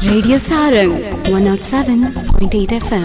Radio Sarang 107.8 FM.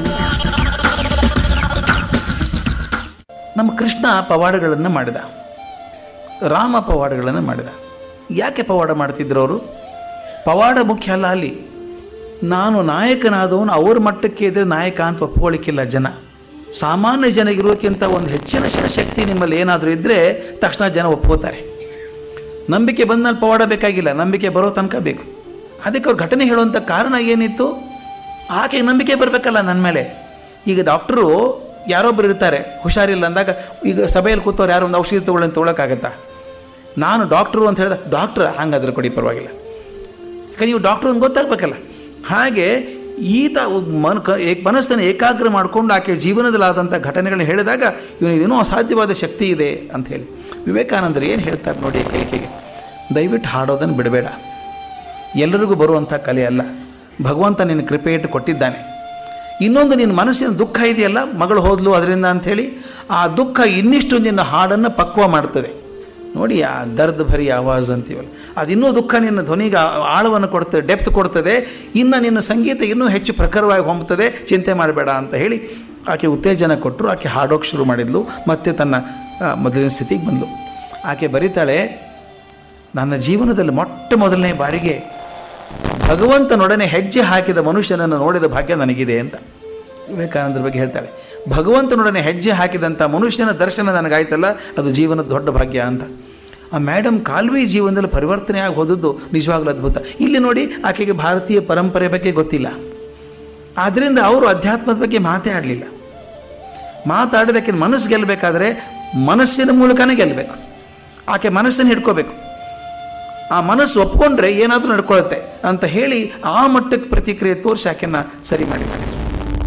ನಮ್ಮ ಕೃಷ್ಣ ಪವಾಡಗಳನ್ನು ಮಾಡಿದ ರಾಮ ಪವಾಡಗಳನ್ನು ಮಾಡಿದ ಯಾಕೆ ಪವಾಡ ಮಾಡ್ತಿದ್ರು ಅವರು ಪವಾಡ ಮುಖ್ಯ ಅಲ್ಲ ಅಲ್ಲಿ ನಾನು ನಾಯಕನಾದವನು ಅವ್ರ ಮಟ್ಟಕ್ಕೆ ಇದ್ರೆ ನಾಯಕ ಅಂತ ಒಪ್ಕೊಳ್ಳಿಕ್ಕಿಲ್ಲ ಜನ ಸಾಮಾನ್ಯ ಜನಗಿರೋಕ್ಕಿಂತ ಒಂದು ಹೆಚ್ಚಿನ ಶ- ಶಕ್ತಿ ನಿಮ್ಮಲ್ಲಿ ಏನಾದರೂ ಇದ್ದರೆ ತಕ್ಷಣ ಜನ ಒಪ್ಕೋತಾರೆ ನಂಬಿಕೆ ಬಂದ್ಮೇಲೆ ಪವಾಡ ಬೇಕಾಗಿಲ್ಲ ನಂಬಿಕೆ ಬರೋ ತನಕ ಬೇಕು ಅದಕ್ಕೆ ಅವ್ರು ಘಟನೆ ಹೇಳುವಂಥ ಕಾರಣ ಏನಿತ್ತು ಆಕೆ ನಂಬಿಕೆ ಬರಬೇಕಲ್ಲ ನನ್ನ ಮೇಲೆ ಈಗ ಡಾಕ್ಟ್ರು ಯಾರೊಬ್ಬರು ಇರ್ತಾರೆ ಹುಷಾರಿಲ್ಲ ಅಂದಾಗ ಈಗ ಸಭೆಯಲ್ಲಿ ಕೂತವ್ರು ಯಾರೋ ಒಂದು ಔಷಧಿ ತೊಗೊಳ್ಳಿ ಅಂತ ತೊಗೊಳಕ್ಕಾಗತ್ತಾ ನಾನು ಡಾಕ್ಟ್ರು ಅಂತ ಹೇಳಿದ ಡಾಕ್ಟ್ರ್ ಹಂಗಾದ್ರೆ ಕೊಡಿ ಪರವಾಗಿಲ್ಲ ಯಾಕಂದ್ರೆ ನೀವು ಡಾಕ್ಟ್ರು ಅಂತ ಗೊತ್ತಾಗಬೇಕಲ್ಲ ಹಾಗೆ ಈತ ಮನ್ ಕ ಏಕ್ ಮನಸ್ಸನ್ನು ಏಕಾಗ್ರ ಮಾಡಿಕೊಂಡು ಆಕೆ ಜೀವನದಲ್ಲಾದಂಥ ಘಟನೆಗಳನ್ನ ಹೇಳಿದಾಗ ಇವನಿಗೇನೋ ಅಸಾಧ್ಯವಾದ ಶಕ್ತಿ ಇದೆ ಅಂತ ಹೇಳಿ ವಿವೇಕಾನಂದರು ಏನು ಹೇಳ್ತಾರೆ ನೋಡಿ ಈ ಕಲಿಕೆಗೆ ದಯವಿಟ್ಟು ಹಾಡೋದನ್ನು ಬಿಡಬೇಡ ಎಲ್ಲರಿಗೂ ಬರುವಂಥ ಕಲೆ ಅಲ್ಲ ಭಗವಂತ ನಿನ್ನ ಕೃಪೆ ಇಟ್ಟು ಕೊಟ್ಟಿದ್ದಾನೆ ಇನ್ನೊಂದು ನಿನ್ನ ಮನಸ್ಸಿನ ದುಃಖ ಇದೆಯಲ್ಲ ಮಗಳು ಹೋದ್ಲು ಅದರಿಂದ ಅಂಥೇಳಿ ಆ ದುಃಖ ಇನ್ನಿಷ್ಟು ನಿನ್ನ ಹಾಡನ್ನು ಪಕ್ವ ಮಾಡ್ತದೆ ನೋಡಿ ಆ ದರ್ದ್ ಭರಿ ಆವಾಜ್ ಅಂತೀವಲ್ಲ ಅದಿನ್ನೂ ದುಃಖ ನಿನ್ನ ಧ್ವನಿಗೆ ಆ- ಆಳವನ್ನು ಕೊಡ್ತದೆ ಡೆಪ್ತ್ ಕೊಡ್ತದೆ ಇನ್ನು ನಿನ್ನ ಸಂಗೀತ ಇನ್ನೂ ಹೆಚ್ಚು ಪ್ರಖರವಾಗಿ ಹೊಂಬ್ತದೆ ಚಿಂತೆ ಮಾಡಬೇಡ ಅಂತ ಹೇಳಿ ಆಕೆ ಉತ್ತೇಜನ ಕೊಟ್ಟರು ಆಕೆ ಹಾಡೋಕೆ ಶುರು ಮಾಡಿದ್ಲು ಮತ್ತೆ ತನ್ನ ಆ, ಮೊದಲಿನ ಸ್ಥಿತಿಗೆ ಬಂದಳು ಆಕೆ ಬರೀತಾಳೆ ನನ್ನ ಜೀವನದಲ್ಲಿ ಮೊಟ್ಟ ಮೊದಲನೇ ಬಾರಿಗೆ ಭಗವಂತನೊಡನೆ ಹೆಜ್ಜೆ ಹಾಕಿದ ಮನುಷ್ಯನನ್ನು ನೋಡಿದ ಭಾಗ್ಯ ನನಗಿದೆ ಅಂತ ವಿವೇಕಾನಂದರ ಬಗ್ಗೆ ಹೇಳ್ತಾಳೆ ಭಗವಂತನೊಡನೆ ಹೆಜ್ಜೆ ಹಾಕಿದಂಥ ಮನುಷ್ಯನ ದರ್ಶನ ನನಗಾಯ್ತಲ್ಲ ಅದು ಜೀವನದ ದೊಡ್ಡ ಭಾಗ್ಯ ಅಂತ ಆ ಮೇಡಮ್ ಕಾಲ್ವಿ ಜೀವನದಲ್ಲಿ ಪರಿವರ್ತನೆ ಆಗಿ ಹೋದದ್ದು ನಿಜವಾಗ್ಲೂ ಅದ್ಭುತ ಇಲ್ಲಿ ನೋಡಿ ಆಕೆಗೆ ಭಾರತೀಯ ಪರಂಪರೆ ಬಗ್ಗೆ ಗೊತ್ತಿಲ್ಲ ಆದ್ದರಿಂದ ಅವರು ಅಧ್ಯಾತ್ಮದ ಬಗ್ಗೆ ಮಾತೇ ಆಡಲಿಲ್ಲ ಮಾತಾಡೋದಕ್ಕೆ ಮನಸ್ಸು ಗೆಲ್ಲಬೇಕಾದ್ರೆ ಮನಸ್ಸಿನ ಮೂಲಕನೇ ಗೆಲ್ಲಬೇಕು ಆಕೆ ಮನಸ್ಸನ್ನು ಹಿಡ್ಕೋಬೇಕು ಆ ಮನಸ್ಸು ಒಪ್ಕೊಂಡ್ರೆ ಏನಾದರೂ ನಡ್ಕೊಳುತ್ತೆ ಅಂತ ಹೇಳಿ ಆ ಮಟ್ಟಕ್ಕೆ ಪ್ರತಿಕ್ರಿಯೆ ತೋರಿಸಿ ಆಕೆನ ಸರಿ ಮಾಡಿ ಮಾಡಿದ್ರು